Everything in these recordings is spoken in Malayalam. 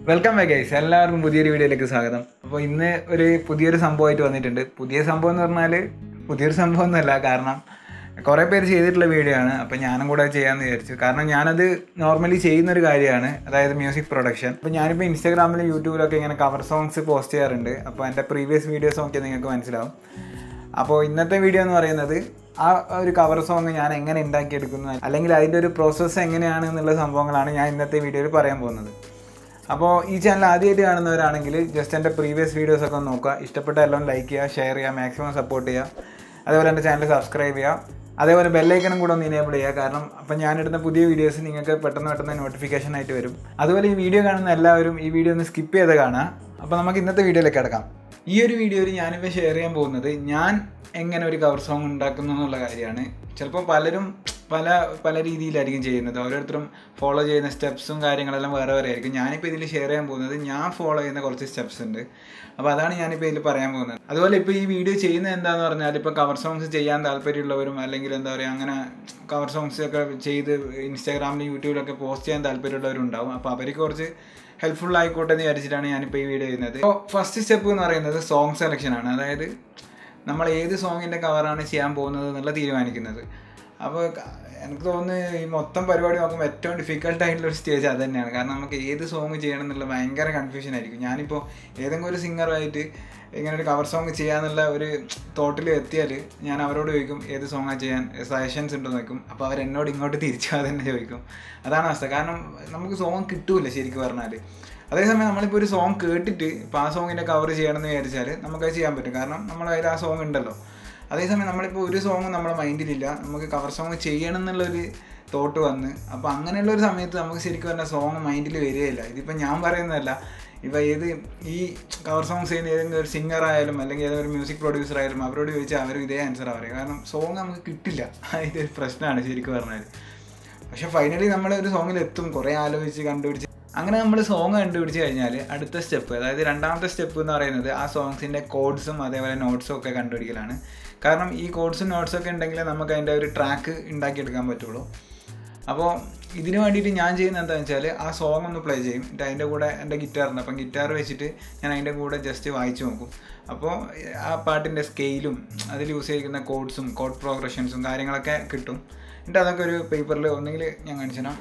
വെൽക്കം ബാക്ക് ഗൈസ് എല്ലാവർക്കും പുതിയൊരു വീഡിയോയിലേക്ക് സ്വാഗതം അപ്പോൾ ഇന്ന് ഒരു പുതിയൊരു സംഭവമായിട്ട് വന്നിട്ടുണ്ട് പുതിയ സംഭവം എന്ന് പറഞ്ഞാൽ പുതിയൊരു സംഭവം ഒന്നുമല്ല കാരണം കുറേ പേര് ചെയ്തിട്ടുള്ള വീഡിയോ ആണ് അപ്പോൾ ഞാനും കൂടെ ചെയ്യാമെന്ന് വിചാരിച്ചു കാരണം ഞാനത് നോർമലി ചെയ്യുന്ന ഒരു കാര്യമാണ് അതായത് മ്യൂസിക് പ്രൊഡക്ഷൻ അപ്പോൾ ഞാനിപ്പോൾ ഇൻസ്റ്റാഗ്രാമിലും യൂട്യൂബിലൊക്കെ ഇങ്ങനെ കവർ സോങ്സ് പോസ്റ്റ് ചെയ്യാറുണ്ട് അപ്പോൾ എൻ്റെ പ്രീവിയസ് വീഡിയോസ് നോക്കിയാൽ നിങ്ങൾക്ക് മനസ്സിലാവും അപ്പോൾ ഇന്നത്തെ വീഡിയോ എന്ന് പറയുന്നത് ആ ഒരു കവർ സോങ് ഞാൻ എങ്ങനെ ഉണ്ടാക്കിയെടുക്കുന്നു അല്ലെങ്കിൽ അതിൻ്റെ ഒരു പ്രോസസ്സ് എങ്ങനെയാണ് എന്നുള്ള സംഭവങ്ങളാണ് ഞാൻ ഇന്നത്തെ വീഡിയോയിൽ പറയാൻ പോകുന്നത് അപ്പോൾ ഈ ചാനൽ ആദ്യമായിട്ട് കാണുന്നവരാണെങ്കിൽ ജസ്റ്റ് എൻ്റെ പ്രീവിയസ് വീഡിയോസ് ഒക്കെ ഒന്ന് നോക്കുക ഇഷ്ടപ്പെട്ട എല്ലാം ലൈക്ക് ചെയ്യുക ഷെയർ ചെയ്യുക മാക്സിമം സപ്പോർട്ട് ചെയ്യുക അതേപോലെ എൻ്റെ ചാനൽ സബ്സ്ക്രൈബ് ചെയ്യുക അതേപോലെ ബെല്ലൈക്കനും കൂടെ ഒന്ന് ഇനേബിൾ ചെയ്യുക കാരണം അപ്പം ഞാനിടുന്ന പുതിയ വീഡിയോസ് നിങ്ങൾക്ക് പെട്ടെന്ന് പെട്ടെന്ന് നോട്ടിഫിക്കേഷൻ ആയിട്ട് വരും അതുപോലെ ഈ വീഡിയോ കാണുന്ന എല്ലാവരും ഈ വീഡിയോ ഒന്ന് സ്കിപ്പ് ചെയ്ത് കാണുക അപ്പോൾ നമുക്ക് ഇന്നത്തെ വീഡിയോയിലേക്ക് കിടക്കാം ഈ ഒരു വീഡിയോയിൽ ഞാനിപ്പോൾ ഷെയർ ചെയ്യാൻ പോകുന്നത് ഞാൻ എങ്ങനെ ഒരു കവർ സോങ് ഉണ്ടാക്കുന്നു എന്നുള്ള കാര്യമാണ് ചിലപ്പോൾ പലരും പല പല രീതിയിലായിരിക്കും ചെയ്യുന്നത് ഓരോരുത്തരും ഫോളോ ചെയ്യുന്ന സ്റ്റെപ്സും കാര്യങ്ങളെല്ലാം വേറെ വേറെ ആയിരിക്കും ഞാനിപ്പോൾ ഇതിൽ ഷെയർ ചെയ്യാൻ പോകുന്നത് ഞാൻ ഫോളോ ചെയ്യുന്ന കുറച്ച് സ്റ്റെപ്സ് ഉണ്ട് അപ്പോൾ അതാണ് ഞാനിപ്പോൾ ഇതിൽ പറയാൻ പോകുന്നത് അതുപോലെ ഇപ്പോൾ ഈ വീഡിയോ ചെയ്യുന്നത് എന്താണെന്ന് പറഞ്ഞാൽ ഇപ്പോൾ കവർ സോങ്സ് ചെയ്യാൻ താല്പര്യമുള്ളവരും അല്ലെങ്കിൽ എന്താ പറയുക അങ്ങനെ കവർ സോങ്സ് ഒക്കെ ചെയ്ത് ഇൻസ്റ്റാഗ്രാമിലും യൂട്യൂബിലൊക്കെ പോസ്റ്റ് ചെയ്യാൻ താല്പര്യമുള്ളവരും ഉണ്ടാവും അപ്പോൾ അവർക്ക് കുറച്ച് ഹെൽപ്ഫുൾ ആയിക്കോട്ടെ എന്ന് വിചാരിച്ചിട്ടാണ് ഞാനിപ്പോൾ ഈ വീഡിയോ ചെയ്യുന്നത് അപ്പോൾ ഫസ്റ്റ് സ്റ്റെപ്പ് എന്ന് പറയുന്നത് സോങ് സെലക്ഷൻ ആണ് അതായത് നമ്മൾ ഏത് സോങ്ങിൻ്റെ കവറാണ് ചെയ്യാൻ പോകുന്നത് എന്നുള്ള തീരുമാനിക്കുന്നത് അപ്പോൾ എനിക്ക് തോന്നുന്നു ഈ മൊത്തം പരിപാടി നോക്കുമ്പോൾ ഏറ്റവും ഡിഫിക്കൽട്ട് ആയിട്ടുള്ള ഒരു സ്റ്റേജ് അത് തന്നെയാണ് കാരണം നമുക്ക് ഏത് സോങ് ചെയ്യണം എന്നുള്ള ഭയങ്കര കൺഫ്യൂഷൻ ആയിരിക്കും ഞാനിപ്പോൾ ഏതെങ്കിലും ഒരു സിംഗറുമായിട്ട് ഇങ്ങനെ ഒരു കവർ സോങ് ചെയ്യാന്നുള്ള ഒരു തോട്ടിൽ എത്തിയാൽ ഞാൻ അവരോട് ചോദിക്കും ഏത് സോങ്ങാണ് ചെയ്യാൻ സജഷൻസ് ഉണ്ടോ നോക്കും അപ്പോൾ അവർ എന്നോട് ഇങ്ങോട്ട് തിരിച്ചു അത് തന്നെ ചോദിക്കും അതാണ് അവസ്ഥ കാരണം നമുക്ക് സോങ് കിട്ടൂല ശരിക്കും പറഞ്ഞാൽ അതേസമയം നമ്മളിപ്പോൾ ഒരു സോങ് കേട്ടിട്ട് ഇപ്പോൾ ആ സോങ്ങിൻ്റെ കവർ ചെയ്യണമെന്ന് വിചാരിച്ചാൽ നമുക്കത് ചെയ്യാൻ പറ്റും കാരണം നമ്മൾ അതിൽ ആ സോങ് ഉണ്ടല്ലോ അതേസമയം നമ്മളിപ്പോൾ ഒരു സോങ് നമ്മുടെ മൈൻഡിലില്ല നമുക്ക് കവർ സോങ് ചെയ്യണം എന്നുള്ളൊരു തോട്ട് വന്ന് അപ്പോൾ അങ്ങനെയുള്ള ഒരു സമയത്ത് നമുക്ക് ശരിക്കും പറഞ്ഞാൽ സോങ് മൈൻഡിൽ വരികയില്ല ഇതിപ്പോൾ ഞാൻ പറയുന്നതല്ല ഇപ്പോൾ ഏത് ഈ കവർ സോങ്സ് ചെയ്യുന്ന ഏതെങ്കിലും ഒരു സിംഗർ ആയാലും അല്ലെങ്കിൽ ഏതെങ്കിലും ഒരു മ്യൂസിക് പ്രൊഡ്യൂസർ ആയാലും അവരോട് ചോദിച്ചാൽ അവർ ഇതേ ആൻസറാണ് പറയുക കാരണം സോങ് നമുക്ക് കിട്ടില്ല ഇതൊരു പ്രശ്നമാണ് ശരിക്കും പറഞ്ഞാൽ പക്ഷെ ഫൈനലി നമ്മൾ ഒരു സോങ്ങിൽ എത്തും കുറേ ആലോചിച്ച് കണ്ടുപിടിച്ച് അങ്ങനെ നമ്മൾ സോങ് കണ്ടുപിടിച്ച് കഴിഞ്ഞാൽ അടുത്ത സ്റ്റെപ്പ് അതായത് രണ്ടാമത്തെ സ്റ്റെപ്പ് എന്ന് പറയുന്നത് ആ സോങ്സിൻ്റെ കോഡ്സും അതേപോലെ നോട്ട്സും ഒക്കെ കണ്ടുപിടിക്കലാണ് കാരണം ഈ കോഡ്സും നോട്ട്സും ഒക്കെ ഉണ്ടെങ്കിൽ നമുക്ക് അതിൻ്റെ ഒരു ട്രാക്ക് ഉണ്ടാക്കിയെടുക്കാൻ പറ്റുള്ളൂ അപ്പോൾ ഇതിന് വേണ്ടിയിട്ട് ഞാൻ ചെയ്യുന്നത് എന്താണെന്ന് വെച്ചാൽ ആ സോങ് ഒന്ന് പ്ലേ ചെയ്യും എന്നിട്ട് അതിൻ്റെ കൂടെ എൻ്റെ ഗിറ്റാറുണ്ട് അപ്പം ഗിറ്റാർ വെച്ചിട്ട് ഞാൻ അതിൻ്റെ കൂടെ ജസ്റ്റ് വായിച്ചു നോക്കും അപ്പോൾ ആ പാട്ടിൻ്റെ സ്കെയിലും അതിൽ യൂസ് ചെയ്തിരിക്കുന്ന കോഡ്സും കോഡ് പ്രോഗ്രഷൻസും കാര്യങ്ങളൊക്കെ കിട്ടും എന്നിട്ട് അതൊക്കെ ഒരു പേപ്പറിൽ ഒന്നെങ്കിൽ ഞാൻ കാണിച്ചാൽ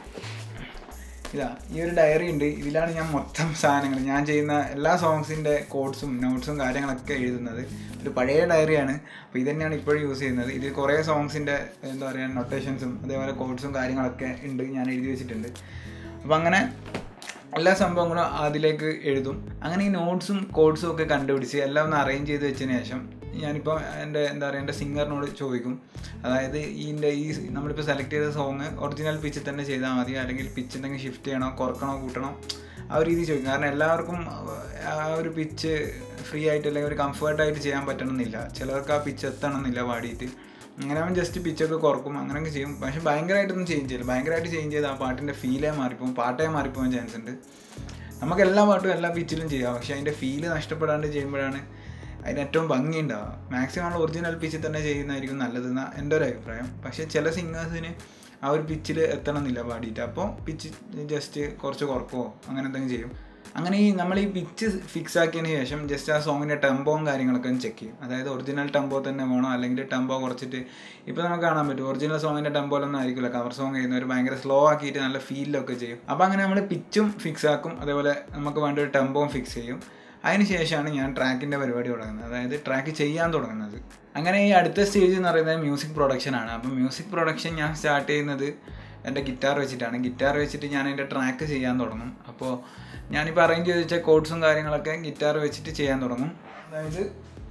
ഇതാ ഈ ഒരു ഡയറി ഉണ്ട് ഇതിലാണ് ഞാൻ മൊത്തം സാധനങ്ങൾ ഞാൻ ചെയ്യുന്ന എല്ലാ സോങ്സിൻ്റെ കോഡ്സും നോട്ട്സും കാര്യങ്ങളൊക്കെ എഴുതുന്നത് ഒരു പഴയ ഡയറിയാണ് അപ്പോൾ ഇത് തന്നെയാണ് ഇപ്പോഴും യൂസ് ചെയ്യുന്നത് ഇതിൽ കുറേ സോങ്സിൻ്റെ എന്താ പറയുക നൊട്ടേഷൻസും അതേപോലെ കോഡ്സും കാര്യങ്ങളൊക്കെ ഉണ്ട് ഞാൻ എഴുതി വെച്ചിട്ടുണ്ട് അപ്പോൾ അങ്ങനെ എല്ലാ സംഭവങ്ങളും അതിലേക്ക് എഴുതും അങ്ങനെ ഈ നോട്ട്സും കോഡ്സും ഒക്കെ കണ്ടുപിടിച്ച് എല്ലാം ഒന്ന് അറേഞ്ച് ചെയ്ത് വെച്ചതിന് ശേഷം ഞാനിപ്പോൾ എൻ്റെ എന്താ പറയുക എൻ്റെ സിംഗറിനോട് ചോദിക്കും അതായത് ഇതിൻ്റെ ഈ നമ്മളിപ്പോൾ സെലക്ട് ചെയ്ത സോങ് ഒറിജിനൽ പിച്ചിൽ തന്നെ ചെയ്താൽ മതി അല്ലെങ്കിൽ പിച്ച് എന്തെങ്കിലും ഷിഫ്റ്റ് ചെയ്യണോ കുറക്കണോ കൂട്ടണോ ആ ഒരു രീതി ചോദിക്കും കാരണം എല്ലാവർക്കും ആ ഒരു പിച്ച് ഫ്രീ ആയിട്ട് അല്ലെങ്കിൽ ഒരു കംഫർട്ടായിട്ട് ചെയ്യാൻ പറ്റണമെന്നില്ല ചിലർക്ക് ആ പിച്ച് എത്തണമെന്നില്ല പാടിയിട്ട് അങ്ങനെ അവൻ ജസ്റ്റ് പിച്ചൊക്കെ കുറക്കും അങ്ങനെയൊക്കെ ചെയ്യും പക്ഷെ ഭയങ്കരമായിട്ടൊന്നും ചേഞ്ച് ചെയ്യില്ല ഭയങ്കരമായിട്ട് ചേഞ്ച് ചെയ്ത് ആ പാട്ടിൻ്റെ ഫീലേ മാറിപ്പോകും പാട്ടേ മാറിപ്പോകാൻ ചാൻസ് ഉണ്ട് നമുക്ക് എല്ലാ പാട്ടും എല്ലാ പിച്ചിലും ചെയ്യാം പക്ഷേ അതിൻ്റെ ഫീല് നഷ്ടപ്പെടാണ്ട് ചെയ്യുമ്പോഴാണ് അതിന് ഏറ്റവും ഭംഗി ഉണ്ടാവുക മാക്സിമം നമ്മൾ ഒറിജിനൽ പിച്ചിൽ തന്നെ ചെയ്യുന്നതായിരിക്കും നല്ലതെന്ന എൻ്റെ ഒരു അഭിപ്രായം പക്ഷേ ചില സിംഗേഴ്സിന് ആ ഒരു പിച്ചിൽ എത്തണമെന്നില്ല പാടിയിട്ട് അപ്പോൾ പിച്ച് ജസ്റ്റ് കുറച്ച് കുറക്കുമോ അങ്ങനെ എന്തെങ്കിലും ചെയ്യും അങ്ങനെ ഈ നമ്മൾ ഈ പിച്ച് ഫിക്സ് ആക്കിയതിന് ശേഷം ജസ്റ്റ് ആ സോങ്ങിൻ്റെ ടെമ്പോവും കാര്യങ്ങളൊക്കെ ഒന്ന് ചെക്ക് ചെയ്യും അതായത് ഒറിജിനൽ ടെമ്പോ തന്നെ വേണോ അല്ലെങ്കിൽ ടെമ്പോ കുറച്ചിട്ട് ഇപ്പോൾ നമുക്ക് കാണാൻ പറ്റും ഒറിജിനൽ സോങ്ങിൻ്റെ ടെമ്പോയിലൊന്നും ആയിരിക്കില്ല കവർ സോങ് ചെയ്യുന്നവർ ഭയങ്കര സ്ലോ ആക്കിയിട്ട് നല്ല ഫീലിലൊക്കെ ചെയ്യും അപ്പോൾ അങ്ങനെ നമ്മൾ പിച്ചും ഫിക്സ് ആക്കും അതേപോലെ നമുക്ക് വേണ്ട ഒരു ടെമ്പോവും ഫിക്സ് ചെയ്യും അതിന് ശേഷമാണ് ഞാൻ ട്രാക്കിൻ്റെ പരിപാടി തുടങ്ങുന്നത് അതായത് ട്രാക്ക് ചെയ്യാൻ തുടങ്ങുന്നത് അങ്ങനെ ഈ അടുത്ത സ്റ്റേജ് എന്ന് പറയുന്നത് മ്യൂസിക് പ്രൊഡക്ഷൻ ആണ് അപ്പോൾ മ്യൂസിക് പ്രൊഡക്ഷൻ ഞാൻ സ്റ്റാർട്ട് ചെയ്യുന്നത് എൻ്റെ ഗിറ്റാർ വെച്ചിട്ടാണ് ഗിറ്റാർ വെച്ചിട്ട് ഞാൻ അതിൻ്റെ ട്രാക്ക് ചെയ്യാൻ തുടങ്ങും അപ്പോൾ ഞാനിപ്പോൾ അറേഞ്ച് ചെയ്ത് വെച്ച കോഡ്സും കാര്യങ്ങളൊക്കെ ഗിറ്റാർ വെച്ചിട്ട് ചെയ്യാൻ തുടങ്ങും അതായത്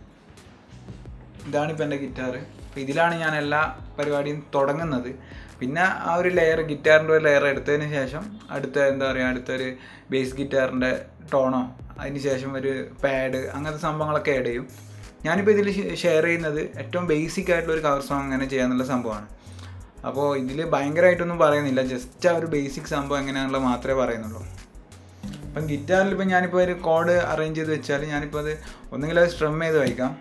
ഇതാണിപ്പോൾ എൻ്റെ ഗിറ്റാർ അപ്പോൾ ഇതിലാണ് ഞാൻ എല്ലാ പരിപാടിയും തുടങ്ങുന്നത് പിന്നെ ആ ഒരു ലെയർ ഗിറ്റാറിൻ്റെ ഒരു ലെയർ എടുത്തതിന് ശേഷം അടുത്ത എന്താ പറയുക അടുത്തൊരു ബേസ് ഗിറ്റാറിൻ്റെ ടോണോ അതിന് ശേഷം ഒരു പാഡ് അങ്ങനത്തെ സംഭവങ്ങളൊക്കെ ആഡ് ചെയ്യും ഞാനിപ്പോൾ ഇതിൽ ഷെയർ ചെയ്യുന്നത് ഏറ്റവും ബേസിക് ആയിട്ടുള്ള ഒരു കവർ സോങ് അങ്ങനെ ചെയ്യാന്നുള്ള സംഭവമാണ് അപ്പോൾ ഇതിൽ ഭയങ്കരമായിട്ടൊന്നും പറയുന്നില്ല ജസ്റ്റ് ആ ഒരു ബേസിക് സംഭവം എങ്ങനെയാണുള്ളത് മാത്രമേ പറയുന്നുള്ളൂ അപ്പം ഗിറ്റാറിൽ ഇപ്പം ഞാനിപ്പോൾ ഒരു കോഡ് അറേഞ്ച് ചെയ്ത് വെച്ചാൽ ഞാനിപ്പോൾ അത് ഒന്നുകിൽ അത് സ്ട്രം ചെയ്ത് വായിക്കാം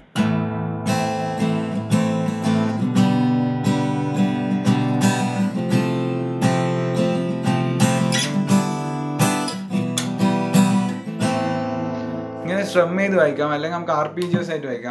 സ്ട്രം ചെയ്ത് വായിക്കാം അല്ലെങ്കിൽ നമുക്ക് ആർ പി ജിയോസ് ആയിട്ട് വായിക്കാം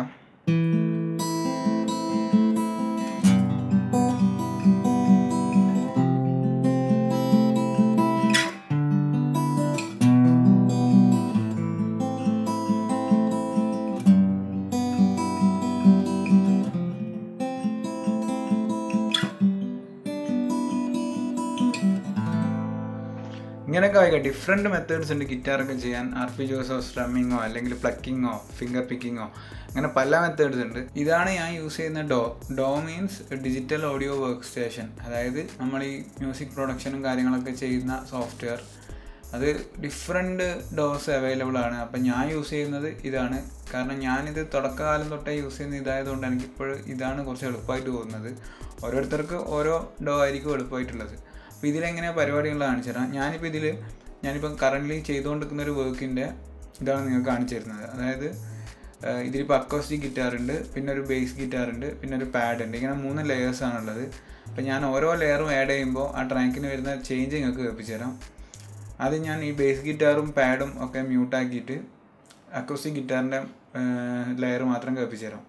ഇങ്ങനെയൊക്കെ വായിക്കാം ഡിഫറെൻറ്റ് മെത്തേഡ്സ് ഉണ്ട് ഗിറ്റാറൊക്കെ ചെയ്യാൻ ആർ പി ജോസോ സ്ട്രമ്മിങ്ങോ അല്ലെങ്കിൽ പ്ലക്കിങ്ങോ ഫിംഗർ പിക്കിങ്ങോ അങ്ങനെ പല മെത്തേഡ്സ് ഉണ്ട് ഇതാണ് ഞാൻ യൂസ് ചെയ്യുന്ന ഡോ ഡോ means digital audio work station അതായത് നമ്മൾ ഈ മ്യൂസിക് പ്രൊഡക്ഷനും കാര്യങ്ങളൊക്കെ ചെയ്യുന്ന സോഫ്റ്റ്വെയർ അത് ഡിഫറെൻറ്റ് ഡോസ് അവൈലബിൾ ആണ് അപ്പം ഞാൻ യൂസ് ചെയ്യുന്നത് ഇതാണ് കാരണം ഞാനിത് തുടക്കകാലം തൊട്ടേ യൂസ് ചെയ്യുന്ന ഇതായതുകൊണ്ട് എനിക്കിപ്പോൾ ഇതാണ് കുറച്ച് എളുപ്പമായിട്ട് തോന്നുന്നത് ഓരോരുത്തർക്ക് ഓരോ ഡോ ആയിരിക്കും എളുപ്പമായിട്ടുള്ളത് അപ്പോൾ ഇതിലെങ്ങനെയാണ് പരിപാടികൾ കാണിച്ചു തരാം ഞാനിപ്പോൾ ഇതിൽ ഞാനിപ്പോൾ കറൻ്റ്ലി ചെയ്തുകൊണ്ടിരിക്കുന്ന ഒരു വർക്കിൻ്റെ ഇതാണ് നിങ്ങൾക്ക് കാണിച്ചു തരുന്നത് അതായത് ഇതിലിപ്പോൾ അക്കോസ്റ്റിക് ഗിറ്റാർ ഉണ്ട് പിന്നെ ഒരു ബേസ് ഗിറ്റാർ ഉണ്ട് പിന്നെ ഒരു പാഡ് ഉണ്ട് ഇങ്ങനെ മൂന്ന് ലെയേഴ്സ് ആണുള്ളത് അപ്പോൾ ഞാൻ ഓരോ ലെയറും ആഡ് ചെയ്യുമ്പോൾ ആ ട്രാക്കിന് വരുന്ന ചേഞ്ച് നിങ്ങൾക്ക് കേൾപ്പിച്ചു തരാം അത് ഞാൻ ഈ ബേസ് ഗിറ്റാറും പാഡും ഒക്കെ മ്യൂട്ടാക്കിയിട്ട് അക്കോസ്റ്റിക് ഗിറ്റാറിൻ്റെ ലെയർ മാത്രം കേൾപ്പിച്ചു തരാം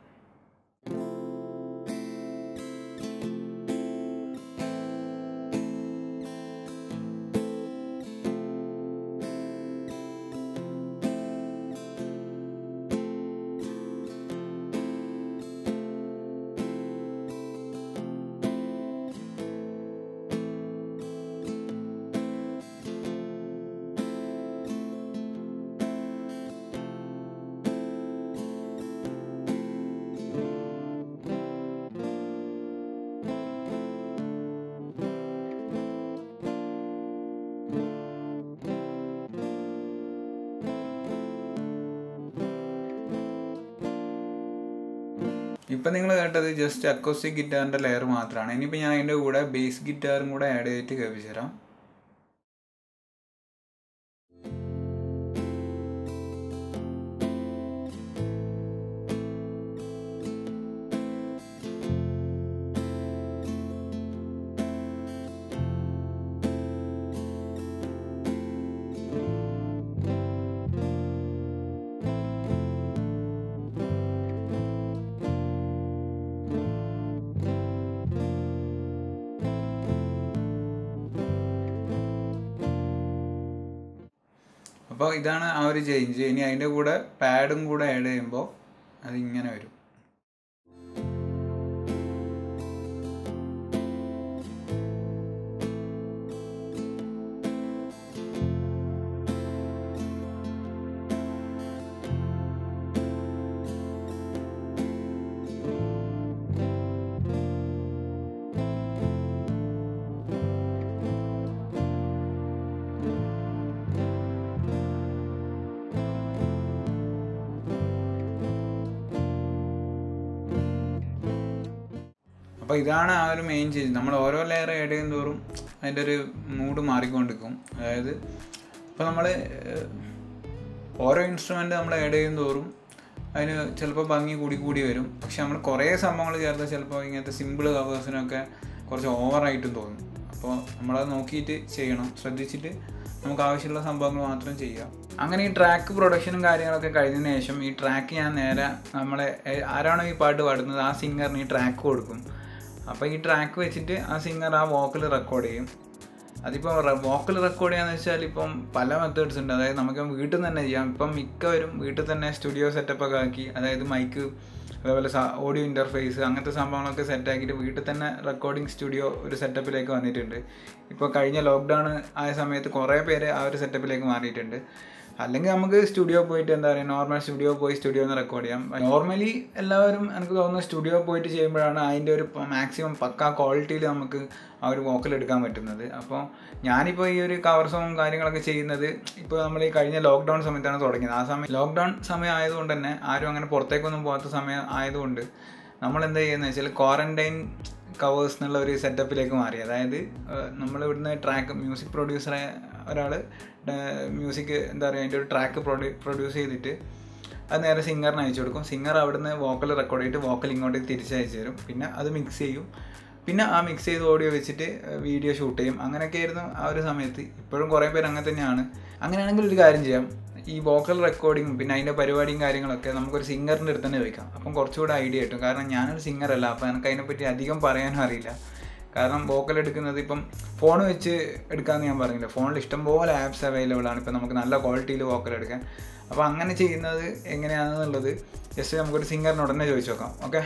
ഇപ്പം നിങ്ങൾ കേട്ടത് ജസ്റ്റ് അക്കോസ്റ്റിക് ഗിറ്റാറിൻ്റെ ലെയർ മാത്രമാണ് ഇനിയിപ്പോൾ ഞാൻ അതിൻ്റെ കൂടെ ബേസ് ഗിറ്റാറും കൂടെ ആഡ് ചെയ്തിട്ട് കേൾപ്പിച്ചു തരാം അപ്പോൾ ഇതാണ് ആ ഒരു ചേഞ്ച് ഇനി അതിൻ്റെ കൂടെ പാഡും കൂടെ ആഡ് ചെയ്യുമ്പോൾ അത് ഇങ്ങനെ വരും അപ്പോൾ ഇതാണ് ആ ഒരു മെയിൻ ചേഞ്ച് നമ്മൾ ഓരോ ലെയർ ആഡ് ചെയ്യും തോറും അതിൻ്റെ ഒരു മൂഡ് മാറിക്കൊണ്ടിരിക്കും അതായത് ഇപ്പോൾ നമ്മൾ ഓരോ ഇൻസ്ട്രുമെൻ്റ് നമ്മൾ ആഡ് ചെയ്യും തോറും അതിന് ചിലപ്പോൾ ഭംഗി കൂടി കൂടി വരും പക്ഷെ നമ്മൾ കുറേ സംഭവങ്ങൾ ചേർത്താൽ ചിലപ്പോൾ ഇങ്ങനത്തെ സിമ്പിൾ കവേഴ്സിനൊക്കെ കുറച്ച് ഓവറായിട്ടും തോന്നും അപ്പോൾ നമ്മളത് നോക്കിയിട്ട് ചെയ്യണം ശ്രദ്ധിച്ചിട്ട് നമുക്ക് ആവശ്യമുള്ള സംഭവങ്ങൾ മാത്രം ചെയ്യാം അങ്ങനെ ഈ ട്രാക്ക് പ്രൊഡക്ഷനും കാര്യങ്ങളൊക്കെ കഴിഞ്ഞതിന് ശേഷം ഈ ട്രാക്ക് ഞാൻ നേരെ നമ്മളെ ഏ- ആരാണോ ഈ പാട്ട് പാടുന്നത് ആ സിംഗറിന് ഈ ട്രാക്ക് കൊടുക്കും അപ്പോൾ ഈ ട്രാക്ക് വെച്ചിട്ട് ആ സിംഗർ ആ വോക്കൽ റെക്കോർഡ് ചെയ്യും അതിപ്പോൾ വോക്കൽ റെക്കോർഡ് ചെയ്യാന്ന് വെച്ചാൽ ഇപ്പം പല മെത്തേഡ്സ് ഉണ്ട് അതായത് നമുക്ക് വീട്ടിൽ നിന്ന് തന്നെ ചെയ്യാം ഇപ്പം മിക്കവരും വീട്ടിൽ തന്നെ സ്റ്റുഡിയോ സെറ്റപ്പ് ഒക്കെ ആക്കി അതായത് മൈക്ക് അതേപോലെ ഓഡിയോ ഇൻ്റർഫേസ് അങ്ങനത്തെ സംഭവങ്ങളൊക്കെ സെറ്റ് ആക്കിയിട്ട് വീട്ടിൽ തന്നെ റെക്കോർഡിംഗ് സ്റ്റുഡിയോ ഒരു സെറ്റപ്പിലേക്ക് വന്നിട്ടുണ്ട് ഇപ്പോൾ കഴിഞ്ഞ ലോക്ക്ഡൗൺ ആയ സമയത്ത് കുറേ പേര് ആ ഒരു സെറ്റപ്പിലേക്ക് മാറിയിട്ടുണ്ട് അല്ലെങ്കിൽ നമുക്ക് സ്റ്റുഡിയോ പോയിട്ട് എന്താ പറയുക നോർമൽ സ്റ്റുഡിയോ പോയി സ്റ്റുഡിയോ ഒന്ന് റെക്കോർഡ് ചെയ്യാം നോർമലി എല്ലാവരും എനിക്ക് തോന്നുന്നു സ്റ്റുഡിയോ പോയിട്ട് ചെയ്യുമ്പോഴാണ് അതിൻ്റെ ഒരു മാക്സിമം പക്ക ക്വാളിറ്റിയിൽ നമുക്ക് ആ ഒരു വോക്കൽ എടുക്കാൻ പറ്റുന്നത് അപ്പോൾ ഞാനിപ്പോൾ ഈ ഒരു കവർ സോങ്ങും കാര്യങ്ങളൊക്കെ ചെയ്യുന്നത് ഇപ്പോൾ നമ്മൾ ഈ കഴിഞ്ഞ ലോക്ക്ഡൗൺ സമയത്താണ് തുടങ്ങിയത് ആ സമയം ലോക്ക്ഡൗൺ സമയം ആയതുകൊണ്ട് തന്നെ ആരും അങ്ങനെ പുറത്തേക്കൊന്നും പോകാത്ത സമയം ആയതുകൊണ്ട് നമ്മൾ എന്താ ചെയ്യുന്നത് വെച്ചാൽ ക്വാറന്റൈൻ കവേഴ്സ് എന്നുള്ള ഒരു സെറ്റപ്പിലേക്ക് മാറി അതായത് നമ്മൾ ഇവിടുന്ന് ട്രാക്ക് മ്യൂസിക് പ്രൊഡ്യൂസറെ ഒരാൾ മ്യൂസിക് എന്താ പറയുക അതിൻ്റെ ഒരു ട്രാക്ക് പ്രൊഡ്യൂ പ്രൊഡ്യൂസ് ചെയ്തിട്ട് അത് നേരെ സിംഗറിന് അയച്ചു കൊടുക്കും സിംഗർ അവിടുന്ന് വോക്കൽ റെക്കോർഡ് ചെയ്തിട്ട് വോക്കൽ ഇങ്ങോട്ടേക്ക് തിരിച്ചയച്ചു തരും പിന്നെ അത് മിക്സ് ചെയ്യും പിന്നെ ആ മിക്സ് ചെയ്ത് ഓഡിയോ വെച്ചിട്ട് വീഡിയോ ഷൂട്ട് ചെയ്യും അങ്ങനെയൊക്കെ ആയിരുന്നു ആ ഒരു സമയത്ത് ഇപ്പോഴും കുറേ പേര് അങ്ങനെ തന്നെയാണ് അങ്ങനെയാണെങ്കിൽ ഒരു കാര്യം ചെയ്യാം ഈ വോക്കൽ റെക്കോർഡിങ്ങും പിന്നെ അതിൻ്റെ പരിപാടിയും കാര്യങ്ങളൊക്കെ നമുക്കൊരു സിംഗറിൻ്റെ അടുത്ത് തന്നെ ചോദിക്കാം അപ്പം കുറച്ചുകൂടെ ഐഡിയ കിട്ടും കാരണം ഞാനൊരു സിംഗറല്ല അപ്പോൾ എനിക്ക് അതിനെപ്പറ്റി അധികം പറയാനും അറിയില്ല കാരണം വോക്കൽ എടുക്കുന്നത് ഇപ്പം ഫോൺ വെച്ച് എടുക്കാമെന്ന് ഞാൻ പറഞ്ഞില്ല ഫോണിൽ ഇഷ്ടംപോലെ ആപ്സ് അവൈലബിൾ ആണ് ഇപ്പം നമുക്ക് നല്ല ക്വാളിറ്റിയിൽ വോക്കൽ എടുക്കാൻ അപ്പോൾ അങ്ങനെ ചെയ്യുന്നത് എങ്ങനെയാണെന്നുള്ളത് ജസ്റ്റ് നമുക്കൊരു സിംഗറിനോട് തന്നെ ചോദിച്ചു നോക്കാം ഓക്കെ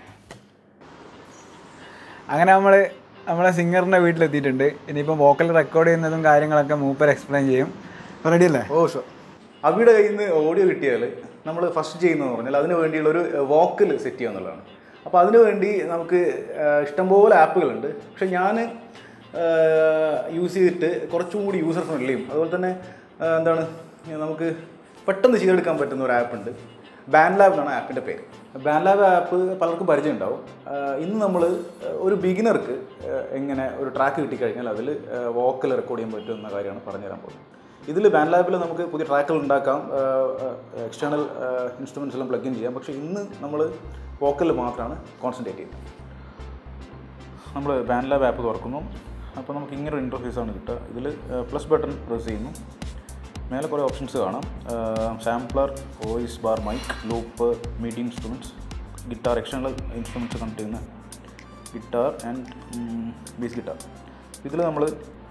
അങ്ങനെ നമ്മൾ നമ്മളെ സിംഗറിൻ്റെ വീട്ടിലെത്തിയിട്ടുണ്ട് ഇനിയിപ്പം വോക്കൽ റെക്കോർഡ് ചെയ്യുന്നതും കാര്യങ്ങളൊക്കെ മൂപ്പർ എക്സ്പ്ലെയിൻ ചെയ്യും റെഡി അല്ലേ ഓ ഷോ അവിയുടെ കയ്യിൽ നിന്ന് ഓഡിയോ കിട്ടിയാൽ നമ്മൾ ഫസ്റ്റ് ചെയ്യുന്നതെന്ന് പറഞ്ഞാൽ അതിന് വേണ്ടിയുള്ള ഒരു വോക്കൽ സെറ്റ് ചെയ്യുക എന്നുള്ളതാണ് അപ്പോൾ അതിന് വേണ്ടി നമുക്ക് ആ, ഇഷ്ടംപോലെ ആപ്പുകളുണ്ട് പക്ഷെ ഞാൻ യൂസ് ചെയ്തിട്ട് കുറച്ചും കൂടി യൂസർ ഫ്രണ്ട്ലിയും അതുപോലെ തന്നെ ആ, എന്താണ് നമുക്ക് പെട്ടെന്ന് ചെയ്തെടുക്കാൻ പറ്റുന്ന ഒരു ആപ്പ് ഉണ്ട് ബാൻ ലാബ് എന്നാണ് ആപ്പിൻ്റെ പേര് ബാൻ ലാബ് ആപ്പ് പലർക്കും പരിചയം ഉണ്ടാവും ആ, ഇന്ന് നമ്മൾ ഒരു ബിഗിനർക്ക് എങ്ങനെ ഒരു ട്രാക്ക് കിട്ടിക്കഴിഞ്ഞാൽ അതിൽ വോക്കൽ റെക്കോർഡ് ചെയ്യാൻ പറ്റും എന്ന കാര്യമാണ് പറഞ്ഞുതരാൻ പോകുന്നത് ഇതിൽ ബാൻ ലാബിൽ നമുക്ക് പുതിയ ട്രാക്കുകൾ ഉണ്ടാക്കാം എക്സ്റ്റേണൽ ഇൻസ്ട്രുമെൻറ്റ്സ് എല്ലാം പ്ലഗ് ഇൻ ചെയ്യാം പക്ഷേ ഇന്ന് നമ്മൾ വോക്കലിൽ മാത്രമാണ് കോൺസെൻട്രേറ്റ് ചെയ്യുന്നത് നമ്മൾ ബാൻ ലാബ് ആപ്പ് തുറക്കുന്നു അപ്പോൾ നമുക്ക് ഇങ്ങനെ ഒരു ഇൻ്റർഫേസ് ആണ് കിട്ടുക ഇതിൽ പ്ലസ് ബട്ടൺ പ്രസ് ചെയ്യുന്നു മേലെ കുറേ ഓപ്ഷൻസ് കാണാം sampler voice bar mic loop media instruments guitar external instruments connect ചെയ്യുന്ന ഗിറ്റാർ ആൻഡ് ബേസ് ഗിറ്റാർ ഇതിൽ നമ്മൾ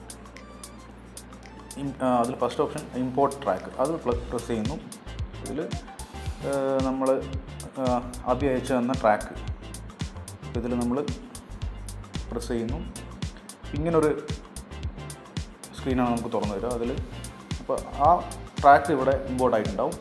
അതിൽ ഫസ്റ്റ് ഓപ്ഷൻ ഇമ്പോർട്ട് ട്രാക്ക് അത് പ്രസ് ചെയ്യുന്നു ഇതിൽ നമ്മൾ ആദ്യം അയച്ചു തന്ന ട്രാക്ക് ഇതിൽ നമ്മൾ പ്രസ് ചെയ്യുന്നു ഇങ്ങനൊരു സ്ക്രീനാണ് നമുക്ക് തുറന്നു തരിക അതിൽ അപ്പോൾ ആ ട്രാക്ക് ഇവിടെ ഇമ്പോർട്ട് ആയിട്ടുണ്ടാവും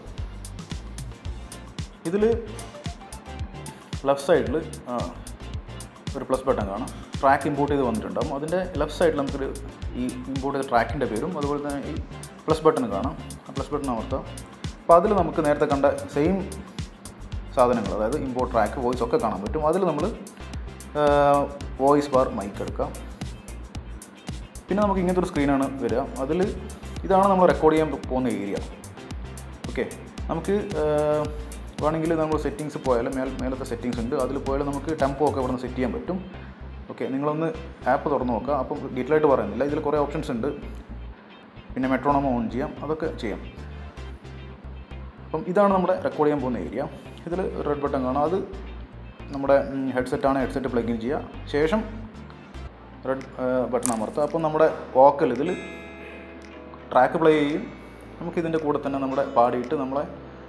ഇതിൽ ലെഫ്റ്റ് സൈഡിൽ ഒരു പ്ലസ് ബട്ടൺ കാണാം ട്രാക്ക് ഇമ്പോർട്ട് ചെയ്ത് വന്നിട്ടുണ്ടാവും അതിൻ്റെ ലെഫ്റ്റ് സൈഡിൽ നമുക്കൊരു ഈ ഇമ്പോർട്ട് ചെയ്ത ട്രാക്കിൻ്റെ പേരും അതുപോലെ തന്നെ ഈ പ്ലസ് ബട്ടൺ കാണാം ആ പ്ലസ് ബട്ടൺ അമർത്താം അപ്പോൾ അതിൽ നമുക്ക് നേരത്തെ കണ്ട സെയിം സാധനങ്ങൾ അതായത് ഇമ്പോർട്ട് ട്രാക്ക് വോയിസ് ഒക്കെ കാണാൻ പറ്റും അതിൽ നമ്മൾ വോയിസ് ബാർ മൈക്ക് എടുക്കാം പിന്നെ നമുക്ക് ഇങ്ങനത്തെ ഒരു സ്ക്രീനാണ് വരിക അതിൽ ഇതാണ് നമ്മൾ റെക്കോർഡ് ചെയ്യാൻ പോകുന്ന ഏരിയ ഓക്കെ നമുക്ക് വേണമെങ്കിൽ നമ്മൾ സെറ്റിങ്സ് പോയാൽ മേൽ മേലത്തെ സെറ്റിങ്സ് ഉണ്ട് അതിൽ പോയാൽ നമുക്ക് ടെമ്പോ ഒക്കെ ഇവിടെ നിന്ന് സെറ്റ് ചെയ്യാൻ പറ്റും ഓക്കെ നിങ്ങളൊന്ന് ആപ്പ് തുറന്ന് നോക്കുക അപ്പം ഡീറ്റെയിൽ ആയിട്ട് പറയുന്നില്ല ഇതിൽ കുറേ ഓപ്ഷൻസ് ഉണ്ട് പിന്നെ മെട്രോണോമോ ഓൺ ചെയ്യാം അതൊക്കെ ചെയ്യാം അപ്പം ഇതാണ് നമ്മുടെ റെക്കോർഡ് ചെയ്യാൻ പോകുന്ന ഏരിയ ഇതിൽ റെഡ് ബട്ടൺ കാണാം അത് നമ്മുടെ ഹെഡ്സെറ്റാണ് ഹെഡ്സെറ്റ് പ്ലഗ് ഇൻ ചെയ്യുക ശേഷം റെഡ് ബട്ടൺ അമർത്തുക അപ്പം നമ്മുടെ വോക്കൽ ഇതിൽ ട്രാക്ക് പ്ലേ ചെയ്യും നമുക്ക് ഇതിൻ്റെ കൂടെ തന്നെ നമ്മുടെ പാടിയിട്ട് നമ്മളെ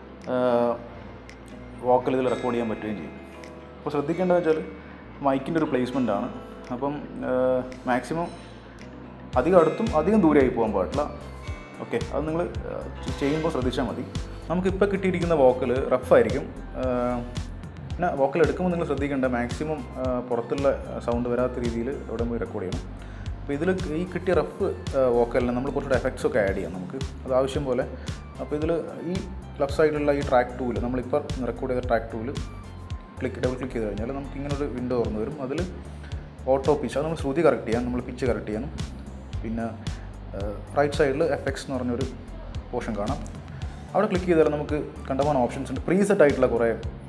വോക്കൽ ഇതിൽ റെക്കോർഡ് ചെയ്യാൻ പറ്റുകയും ചെയ്യും അപ്പോൾ ശ്രദ്ധിക്കേണ്ടത് വെച്ചാൽ മൈക്കിൻ്റെ ഒരു പ്ലേസ്മെൻ്റ് ആണ് അപ്പം മാക്സിമം അധികം അടുത്തും അധികം ദൂരെയായി പോകാൻ പാടില്ല ഓക്കെ അത് നിങ്ങൾ ചെയ്യുമ്പോൾ ശ്രദ്ധിച്ചാൽ മതി നമുക്കിപ്പോൾ കിട്ടിയിരിക്കുന്ന വോക്കൽ റഫായിരിക്കും പിന്നെ വോക്കൽ എടുക്കുമ്പോൾ നിങ്ങൾ ശ്രദ്ധിക്കേണ്ട മാക്സിമം പുറത്തുള്ള സൗണ്ട് വരാത്ത രീതിയിൽ എവിടെ പോയി റെക്കോർഡ് ചെയ്യണം അപ്പോൾ ഇതിൽ ഈ കിട്ടിയ റഫ് വോക്കലിന് നമ്മൾ കുറച്ചുകൂടെ എഫക്ട്സ് ഒക്കെ ആഡ് ചെയ്യാം നമുക്ക് അത് ആവശ്യം പോലെ അപ്പോൾ ഇതിൽ ഈ ലെഫ്റ്റ് സൈഡിലുള്ള ഈ ട്രാക്ക് ടൂല് നമ്മളിപ്പോൾ റെക്കോർഡ് ചെയ്ത track tool click double click ചെയ്ത് കഴിഞ്ഞാൽ നമുക്ക് ഇങ്ങനെ ഒരു വിൻഡോ തുറന്നു വരും അതിൽ ഓട്ടോ പിച്ച് അത് നമ്മൾ ശ്രുതി കറക്റ്റ് ചെയ്യാൻ നമ്മൾ പിച്ച് കറക്റ്റ് ചെയ്യാനും പിന്നെ റൈറ്റ് സൈഡിൽ എഫക്ട്സ് എന്ന് പറഞ്ഞൊരു പോർഷൻ കാണാം അവിടെ ക്ലിക്ക് ചെയ്താൽ നമുക്ക് കണ്ടമാനം ഓപ്ഷൻസ് ഉണ്ട് പ്രീസെറ്റ് ആയിട്ടുള്ള കുറേ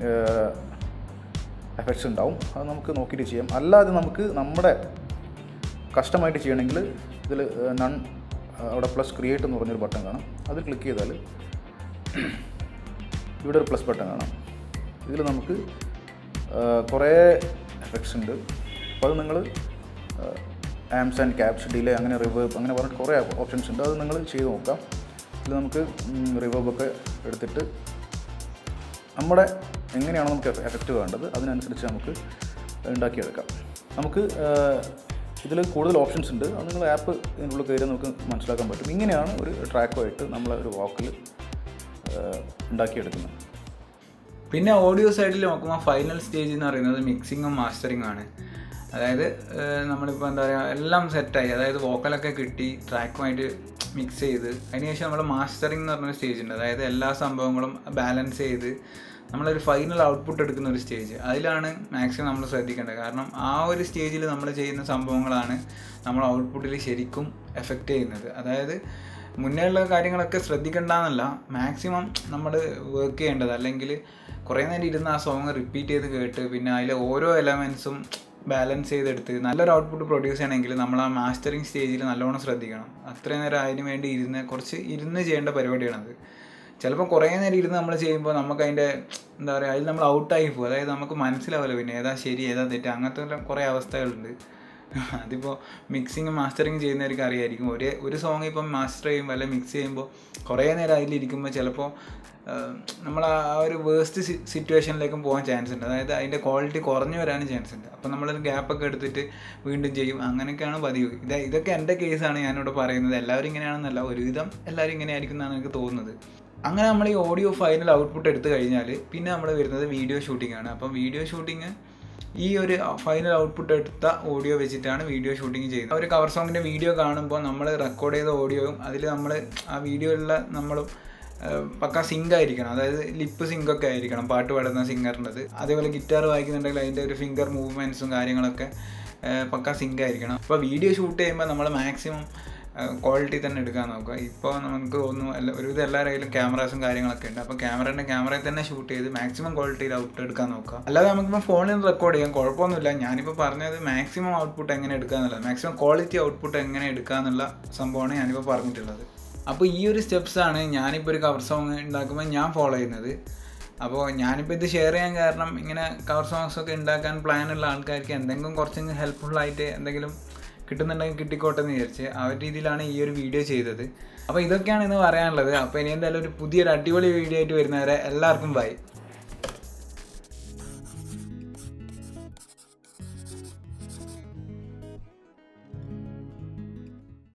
എഫക്ട്സ് ഉണ്ടാവും അത് നമുക്ക് നോക്കിയിട്ട് ചെയ്യാം അല്ലാതെ നമുക്ക് നമ്മുടെ കസ്റ്റമായിട്ട് ചെയ്യണമെങ്കിൽ ഇതിൽ നൺ അവിടെ പ്ലസ് ക്രിയേറ്റ് എന്ന് പറഞ്ഞൊരു ബട്ടൺ കാണാം അതിൽ ക്ലിക്ക് ചെയ്താൽ ഇവിടെ ഒരു പ്ലസ് ബട്ടൺ കാണാം ഇതിൽ നമുക്ക് കുറേ എഫക്ട്സ് ഉണ്ട് അപ്പോൾ അത് നിങ്ങൾ ആംസ് ആൻഡ് ക്യാപ്സ് ഡിലേ അങ്ങനെ റിവേർബ് അങ്ങനെ പറഞ്ഞിട്ട് കുറേ ഓപ്ഷൻസ് ഉണ്ട് അത് നിങ്ങൾ ചെയ്ത് നോക്കാം ഇതിൽ നമുക്ക് റിവേർബ് ഒക്കെ എടുത്തിട്ട് നമ്മുടെ എങ്ങനെയാണോ നമുക്ക് എഫക്റ്റ് വേണ്ടത് അതിനനുസരിച്ച് നമുക്ക് ഉണ്ടാക്കിയെടുക്കാം നമുക്ക് ഇതിൽ കൂടുതൽ ഓപ്ഷൻസ് ഉണ്ട് അത് നിങ്ങൾ ആപ്പ് ഇതിനുള്ളിൽ കയറി നമുക്ക് മനസ്സിലാക്കാൻ പറ്റും ഇങ്ങനെയാണ് ഒരു ട്രാക്കുമായിട്ട് നമ്മൾ ഒരു വാക്കിൽ ഉണ്ടാക്കിയെടുക്കുന്നത് പിന്നെ ഓഡിയോ സൈഡിൽ നോക്കുമ്പോൾ ഫൈനൽ സ്റ്റേജ് എന്ന് പറയുന്നത് മിക്സിങ്ങും മാസ്റ്ററിങ്ങും ആണ് അതായത് ഏഹ്, നമ്മളിപ്പോൾ എന്താ പറയുക എല്ലാം സെറ്റായി അതായത് വോക്കലൊക്കെ കിട്ടി ട്രാക്കുമായിട്ട് മിക്സ് ചെയ്ത് അതിനുശേഷം നമ്മൾ മാസ്റ്ററിങ് എന്ന് പറഞ്ഞൊരു സ്റ്റേജ് ഉണ്ട് അതായത് എല്ലാ സംഭവങ്ങളും ബാലൻസ് ചെയ്ത് നമ്മളൊരു ഫൈനൽ ഔട്ട്പുട്ട് എടുക്കുന്ന ഒരു സ്റ്റേജ് അതിലാണ് മാക്സിമം നമ്മൾ ശ്രദ്ധിക്കേണ്ടത് കാരണം ആ ഒരു സ്റ്റേജിൽ നമ്മൾ ചെയ്യുന്ന സംഭവങ്ങളാണ് നമ്മൾ ഔട്ട്പുട്ടിൽ ശരിക്കും എഫക്റ്റ് ചെയ്യുന്നത് അതായത് മുന്നേ ഉള്ള കാര്യങ്ങളൊക്കെ ശ്രദ്ധിക്കേണ്ടെന്നല്ല മാക്സിമം നമ്മൾ വർക്ക് ചെയ്യേണ്ടത് അല്ലെങ്കിൽ കുറേ നേരം ഇരുന്ന് ആ സോങ് റിപ്പീറ്റ് ചെയ്ത് കേട്ട് പിന്നെ അതിലെ ഓരോ എലമെൻസും ബാലൻസ് ചെയ്തെടുത്ത് നല്ലൊരു ഔട്ട്പുട്ട് പ്രൊഡ്യൂസ് ചെയ്യണമെങ്കിൽ നമ്മൾ ആ മാസ്റ്ററിങ് സ്റ്റേജിൽ നല്ലോണം ശ്രദ്ധിക്കണം അത്രയും നേരം അതിന് വേണ്ടി ഇരുന്ന് കുറച്ച് ഇരുന്ന് ചെയ്യേണ്ട പരിപാടിയാണത് ചിലപ്പോൾ കുറേ നേരം ഇരുന്ന് നമ്മൾ ചെയ്യുമ്പോൾ നമുക്ക് അതിൻ്റെ എന്താ പറയുക അതിൽ നമ്മൾ ഔട്ടായി പോകും അതായത് നമുക്ക് മനസ്സിലാവില്ല പിന്നെ ഏതാ ശരി ഏതാ തെറ്റ് അങ്ങനത്തെ എല്ലാം കുറേ അവസ്ഥകളുണ്ട് അതിപ്പോൾ മിക്സിങ് മാസ്റ്ററിങ് ചെയ്യുന്നവർക്ക് അറിയായിരിക്കും ഒരേ ഒരു സോങ് ഇപ്പം മാസ്റ്റർ ചെയ്യുമ്പോൾ അല്ലെങ്കിൽ മിക്സ് ചെയ്യുമ്പോൾ കുറേ നേരം അതിലിരിക്കുമ്പോൾ ചിലപ്പോൾ നമ്മൾ ആ ഒരു വേസ്റ്റ് സിറ്റുവേഷനിലേക്കും പോകാൻ ചാൻസ് ഉണ്ട് അതായത് അതിൻ്റെ ക്വാളിറ്റി കുറഞ്ഞു വരാനും ചാൻസ് ഉണ്ട് അപ്പോൾ നമ്മളൊരു ഗ്യാപ്പൊക്കെ എടുത്തിട്ട് വീണ്ടും ചെയ്യും അങ്ങനെയൊക്കെയാണ് പതിവ് ഇത് ഇതൊക്കെ എൻ്റെ കേസാണ് ഞാനിവിടെ പറയുന്നത് എല്ലാവരും ഇങ്ങനെയാണെന്നല്ല ഒരുവിധം എല്ലാവരും ഇങ്ങനെ ആയിരിക്കും എന്നാണ് എനിക്ക് തോന്നുന്നത് അങ്ങനെ നമ്മൾ ഈ ഓഡിയോ ഫൈനൽ ഔട്ട്പുട്ട് എടുത്തു കഴിഞ്ഞാൽ പിന്നെ നമ്മൾ വരുന്നത് വീഡിയോ ഷൂട്ടിംഗ് ആണ് അപ്പം വീഡിയോ ഷൂട്ടിങ് ഈ ഒരു ഫൈനൽ ഔട്ട്പുട്ട് എടുത്ത ഓഡിയോ വെച്ചിട്ടാണ് വീഡിയോ ഷൂട്ടിംഗ് ചെയ്യുന്നത് ഒരു കവർ സോങ്ങിൻ്റെ വീഡിയോ കാണുമ്പോൾ നമ്മൾ റെക്കോർഡ് ചെയ്ത ഓഡിയോയും അതിൽ നമ്മൾ ആ വീഡിയോയിലുള്ള നമ്മളും പക്ക സിങ്ക് ആയിരിക്കണം അതായത് ലിപ്പ് സിങ്ക് ഒക്കെ ആയിരിക്കണം പാട്ട് പാടുന്ന സിംഗറിൻ്റെത് അതേപോലെ ഗിറ്റാർ വായിക്കുന്നുണ്ടെങ്കിൽ അതിൻ്റെ ഒരു ഫിംഗർ മൂവ്മെൻറ്റ്സും കാര്യങ്ങളൊക്കെ പക്ക സിങ്ക് ആയിരിക്കണം അപ്പോൾ വീഡിയോ ഷൂട്ട് ചെയ്യുമ്പോൾ നമ്മൾ മാക്സിമം ക്വാളിറ്റി തന്നെ എടുക്കാൻ നോക്കുക ഇപ്പോൾ നമുക്ക് തോന്നുന്നു എല്ലാ ഒരുവിധം എല്ലാ കയ്യിലും ക്യാമറാസും കാര്യങ്ങളൊക്കെ ഉണ്ട് അപ്പോൾ ക്യാമറേൻ്റെ ക്യാമറയിൽ തന്നെ ഷൂട്ട് ചെയ്ത് മാക്സിമം ക്വാളിറ്റിയിൽ ഔട്ട് എടുക്കാൻ നോക്കുക അല്ലാതെ നമുക്കിപ്പോൾ ഫോണിൽ നിന്ന് റെക്കോർഡ് ചെയ്യാം കുഴപ്പമൊന്നുമില്ല ഞാനിപ്പോൾ പറഞ്ഞത് മാക്സിമം ഔട്ട്പുട്ട് എങ്ങനെ എടുക്കുക എന്നുള്ളത് മാക്സിമം ക്വാളിറ്റി ഔട്ട്പുട്ട് എങ്ങനെ എടുക്കുക എന്നുള്ള സംഭവമാണ് ഞാനിപ്പോൾ പറഞ്ഞിട്ടുള്ളത് അപ്പോൾ ഈ ഒരു സ്റ്റെപ്സാണ് ഞാനിപ്പോൾ ഒരു കവർ സോങ് ഉണ്ടാക്കുമ്പോൾ ഞാൻ ഫോളോ ചെയ്യുന്നത് അപ്പോൾ ഞാനിപ്പോൾ ഇത് ഷെയർ ചെയ്യാൻ കാരണം ഇങ്ങനെ കവർ സോങ്സ് ഒക്കെ ഉണ്ടാക്കാൻ പ്ലാനുള്ള ആൾക്കാർക്ക് എന്തെങ്കിലും കുറച്ചെങ്കിലും ഹെൽപ്ഫുൾ ആയിട്ട് എന്തെങ്കിലും കിട്ടുന്നുണ്ടെങ്കിൽ കിട്ടിക്കോട്ടെ എന്ന് വിചാരിച്ച് ആ ഒരു രീതിയിലാണ് ഈ ഒരു വീഡിയോ ചെയ്തത് അപ്പോൾ ഇതൊക്കെയാണ് ഇന്ന് പറയാനുള്ളത് അപ്പോൾ ഇനി എന്തായാലും ഒരു പുതിയൊരു അടിപൊളി വീഡിയോ ആയിട്ട് വരുന്നവരെ എല്ലാവർക്കും ബൈ